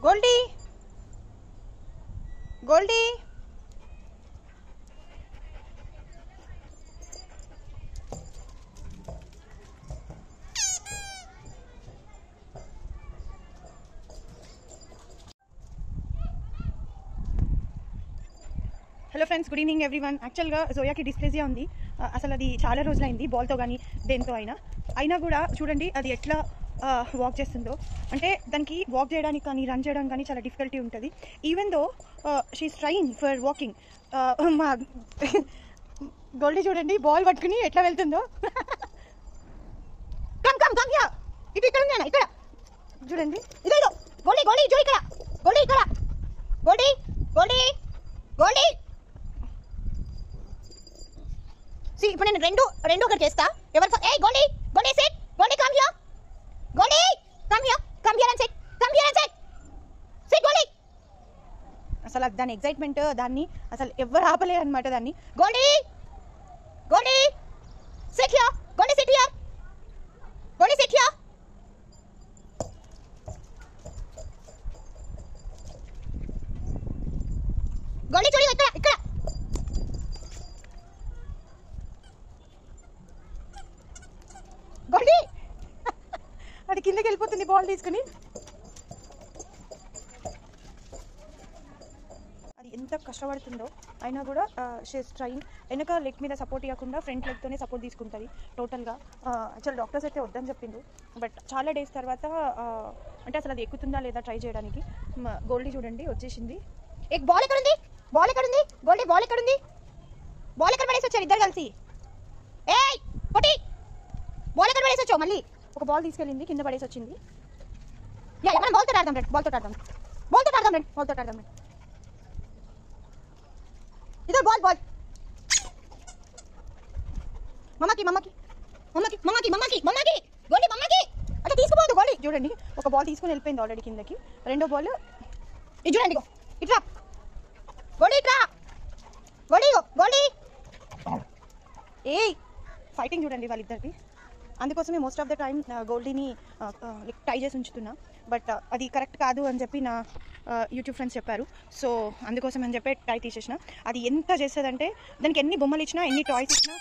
Goldie Goldie hello friends good evening everyone యాక్చువల్గా జోయాకి డిస్ప్లేజియా ఉంది ఆ, అసలు అది చాలా రోజులైంది బాల్తో కానీ దేంతో అయినా అయినా కూడా చూడండి అది ఎట్లా వాక్ చేస్తుందో అంటే దానికి వాక్ చేయడానికి కానీ రన్ చేయడానికి కానీ చాలా డిఫికల్టీ ఉంటుంది even though she's train for walking మా గోల్డీ చూడండి బాల్ పట్టుకుని ఎట్లా వెళ్తుందో కమ్ కమ్ కమ్ యా ఇటు ఇక్కడ ఉంది నాన్న, ఇక్కడ చూడండి ఇదో ఇదో గోల్డీ గోల్డీ చూ ఇక్కడ గోల్డీ ఇక్కడ గోల్డీ గోల్డీ గోల్డీ సి ఇప్పుడు నేను రెండు రెండు ఒకటి చేస్తా ఎవరు ఏ Goldie Goldie set Goldie come here Goldie come here come here and set come here and set set Goldie అసలు అది దాని ఎగ్జైట్మెంట్ దాన్ని అసలు ఎవరు ఆపలేరు అనమాట దాన్ని Goldie Goldie set here Goldie set here Goldie set here Goldie చూడు ఇక్కడ ఇక్కడ గోల్డీ అది కిందకి వెళ్ళిపోతుంది బాల్ తీసుకుని అది ఎంత కష్టపడుతుందో అయినా కూడా షేస్ ట్రైన్ వెనక లెగ్ మీద సపోర్ట్ ఇవ్వకుండా ఫ్రంట్ లెగ్తోనే సపోర్ట్ తీసుకుంటుంది టోటల్గా యాక్చువల్ డాక్టర్స్ అయితే వద్దని చెప్పిండు బట్ చాలా డేస్ తర్వాత ఆ, అంటే అసలు అది ఎక్కుతుందా లేదా ట్రై చేయడానికి మ- గోల్డీ చూడండి వచ్చేసింది ఏ బాల్ ఎక్కడ ఉంది బాల్ ఎక్కడ ఉంది గోల్డీ బాల్ ఎక్కడ ఉంది బాల్ ఎక్కడ పడేసి వచ్చారు ఇద్దరు కలిసి ఏయ్ పొట్టి బాల్ ఎక్కడ పడేసి వచ్చావు మళ్ళీ ఒక బాల్ తీసుకెళ్ళింది కింద పడేసి వచ్చింది యా మనం బాల్తో ఆడదాం రండి బాల్తో ఆడదాం బాల్తో ఆడదాం రండి బాల్తో ఆడదాం రండి ఇదో బాల్ బాల్ మమ్మకి మమ్మకి మమ్మకి మమ్మకి మమ్మకి మమ్మకి గోల్డీ మమ్మకి అట్లా తీసుకుపోదు గోల్డీ చూడండి ఒక బాల్ తీసుకుని వెళ్ళిపోయింది ఆల్రెడీ కిందకి రెండో బాల్ ఇది చూడండి ఇగో ఇట్రా గోల్డీ ఇట్రా గోల్డీ ఇగో గోల్డీ ఏయ్ ఫైటింగ్ చూడండి వాళ్ళిద్దరిది అందుకోసమే మోస్ట్ ఆఫ్ ద టైం గోల్డీని టై చేసి ఉంచుతున్నా బట్ అది కరెక్ట్ కాదు అని చెప్పి నా యూట్యూబ్ ఫ్రెండ్స్ చెప్పారు సో అందుకోసం అని చెప్పి టై తీసేసిన అది ఎంత చేస్తుందంటే దానికి ఎన్ని బొమ్మలు ఇచ్చినా ఎన్ని టాయ్స్ ఇచ్చినా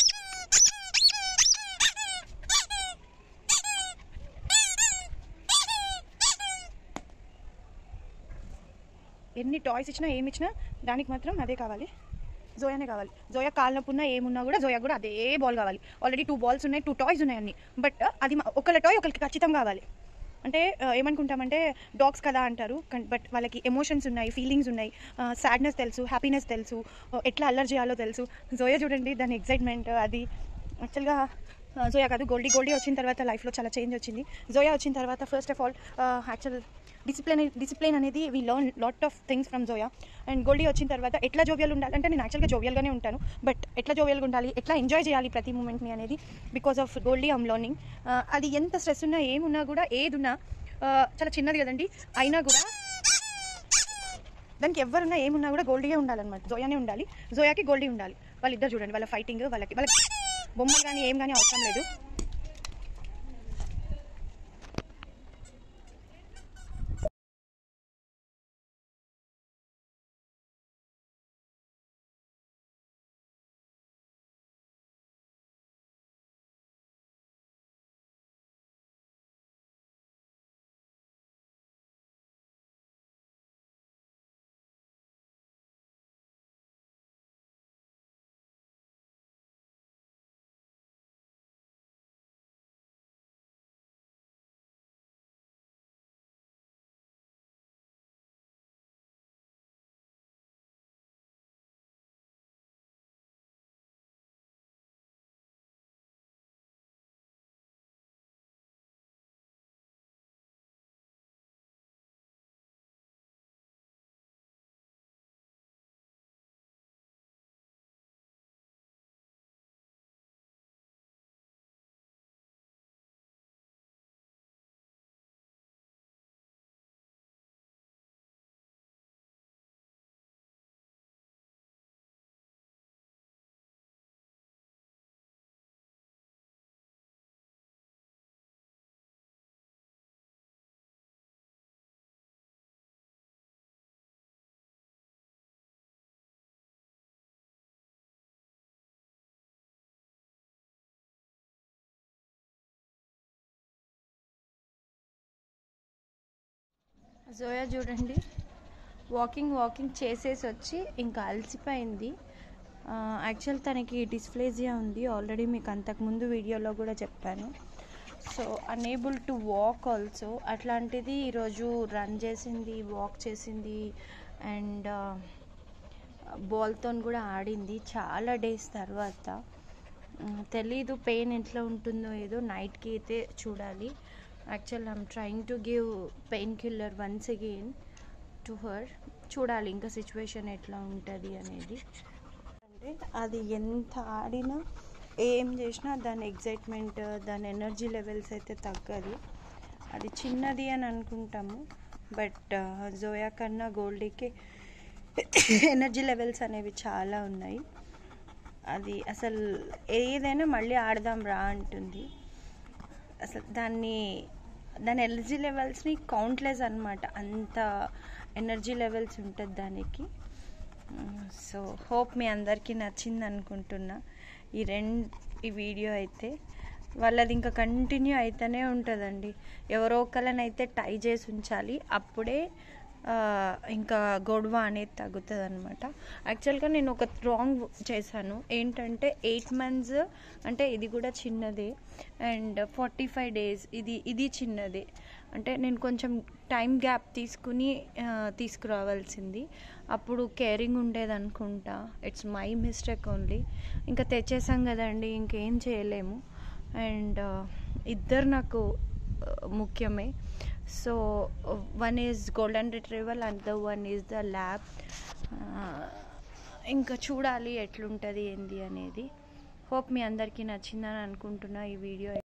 ఎన్ని టాయ్స్ ఇచ్చినా ఏమి ఇచ్చినా దానికి మాత్రం అదే కావాలి జోయానే కావాలి జోయా కాలినప్పుడున్నా ఏమున్నా కూడా జోయా కూడా అదే బాల్ కావాలి ఆల్రెడీ టూ బాల్స్ ఉన్నాయి టూ టాయ్స్ ఉన్నాయి అన్ని బట్ అది మా- ఒకళ్ళ టాయ్ ఒకరికి ఖచ్చితంగా కావాలి అంటే ఆ, ఏమనుకుంటామంటే డాగ్స్ కదా అంటారు బట్ వాళ్ళకి ఎమోషన్స్ ఉన్నాయి ఫీలింగ్స్ ఉన్నాయి సాడ్నెస్ తెలుసు హ్యాపీనెస్ తెలుసు ఆ, ఎట్లా అల్లరి చేయాలో తెలుసు జోయా చూడండి దాని ఎగ్జైట్మెంట్ అది యాక్చువల్గా జోయా కాదు గోల్డీ గోల్డీ వచ్చిన తర్వాత లైఫ్లో చాలా చేంజ్ వచ్చింది జోయా వచ్చిన తర్వాత first of all actual discipline discipline అనేది we learn lot of things from Zoya and Goldie వచ్చిన తర్వాత ఎట్లా జోవియల్ ఉండాలంటే నేను యాక్చువల్గా జోవియల్గానే ఉంటాను బట్ ఎట్లా జోవియల్గా ఉండాలి ఎట్లా ఎంజాయ్ చేయాలి ప్రతి మూమెంట్ని అనేది because of Goldie I'm learning అది ఎంత స్ట్రెస్ ఉన్నా ఏమున్నా కూడా ఏది ఉన్నా ఆ, చాలా చిన్నది కదండి అయినా కూడా దానికి ఎవరున్నా ఏమున్నా కూడా గోల్డీగా ఉండాలన్నమాట జోయానే ఉండాలి జోయాకి గోల్డీ ఉండాలి వాళ్ళిద్దరు చూడండి వాళ్ళ ఫైటింగ్ వాళ్ళకి వాళ్ళకి బొమ్మలు కానీ ఏం కానీ అవసరం లేదు జోయా చూడండి వాకింగ్ వాకింగ్ చేసేసి వచ్చి ఇంకా అలసిపోయింది యాక్చువల్ తనకి డిస్ప్లేజియా ఉంది ఆల్రెడీ మీకు అంతకుముందు వీడియోలో కూడా చెప్పాను so unable to walk also అట్లాంటిది ఈరోజు రన్ చేసింది వాక్ చేసింది అండ్ బాల్తో కూడా ఆడింది చాలా డేస్ తర్వాత మ్, తెలీదు పెయిన్ ఎట్లా ఉంటుందో ఏదో నైట్కి అయితే చూడాలి actual I'm trying to give pain killer once again to her చూడాలి ఇంకా సిచ్యువేషన్ ఎట్లా ఉంటుంది అనేది అంటే అది ఎంత ఆడినా ఏం చేసినా దాని ఎగ్జైట్మెంట్ దాని ఎనర్జీ లెవెల్స్ అయితే తగ్గదు అది చిన్నది అని అనుకుంటాము బట్ జోయా కన్నా గోల్డీకి ఎనర్జీ లెవెల్స్ అనేవి చాలా ఉన్నాయి అది అసలు ఏదైనా మళ్ళీ ఆడదాం రా అంటుంది అసలు దాన్ని దాని ఎనర్జీ లెవెల్స్ని కౌంట్లెస్ అనమాట అంత ఎనర్జీ లెవెల్స్ ఉంటుంది దానికి సో హోప్ మీ అందరికీ నచ్చింది అనుకుంటున్నా ఈ రెండు ఈ వీడియో అయితే వాళ్ళది ఇంకా కంటిన్యూ అయితేనే ఉంటుందండి ఎవరో ఒకళ్ళని అయితే టై చేసి ఉంచాలి అప్పుడే ఆ, ఇంకా గొడవ అనేది తగ్గుతుంది అనమాట యాక్చువల్గా నేను ఒక రాంగ్ చేశాను ఏంటంటే ఎయిట్ మంత్స్ అంటే ఇది కూడా చిన్నదే అండ్ ఫార్టీ ఫైవ్ డేస్ ఇది ఇది చిన్నదే అంటే నేను కొంచెం టైం గ్యాప్ తీసుకుని ఆ, తీసుకురావాల్సింది అప్పుడు కేరింగ్ ఉండేది అనుకుంటా ఇట్స్ మై మిస్టేక్ ఓన్లీ ఇంకా తెచ్చేసాం కదండి ఇంకేం చేయలేము అండ్ ఇద్దరు నాకు ఆ, ముఖ్యమే so one is golden retrieval and the one is the lab ఇంకా చూడాలి ఎట్లుంటుంది ఏంది అనేది హోప్ మీ అందరికీ నచ్చిందని అనుకుంటున్నా ఈ వీడియో